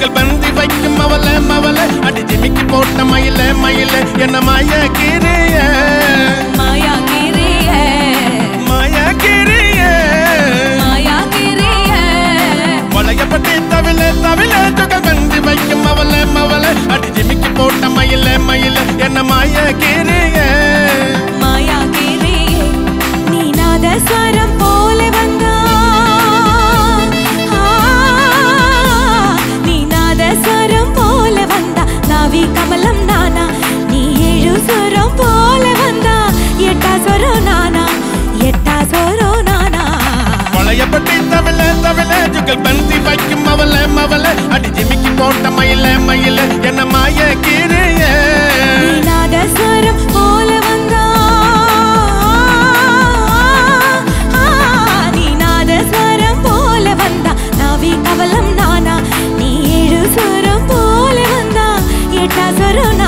ஜுகல் பந்தி வைக்கும் அவல மவல அடி ஜிமிக்கி போட்ட மயில மயில என்ன மாய கிரிய மாயா கிரிய மாய கிரிய மாயா கிரிய வளையப்பட்டி தவில தவில ஜுகல் பந்தி வைக்கும் அவல மவல அடி ஜிமிக்கி போட்ட மயில மயில என்ன மாய கிரிய மாயா கிரிய நீ நாதஸ்வரம் போல வந்தா ஆ, நீ நாதஸ்வரம் போல வந்தா நாவி கமலம் நானா நீ ஏழு ஸ்வரம் போல வந்தா எட்டா ஸ்வரம் நானா எட்டா ஸ்வரம் நானா வளையப்பட்டி தவில தவில ஜுகல் பந்தி வைக்கும் அவல மவல அடி ஜிமிக்கி போட்ட மயில மயில என்ன மாய கிரிய நீ நாதஸ்வரம் போல வந்தா ஆ, நீ நாதஸ்வரம் போல வந்தா நாவி கவலம் நானா நீ ஏழு ஸ்வரம் போல வந்தா எட்டா ஸ்வரம்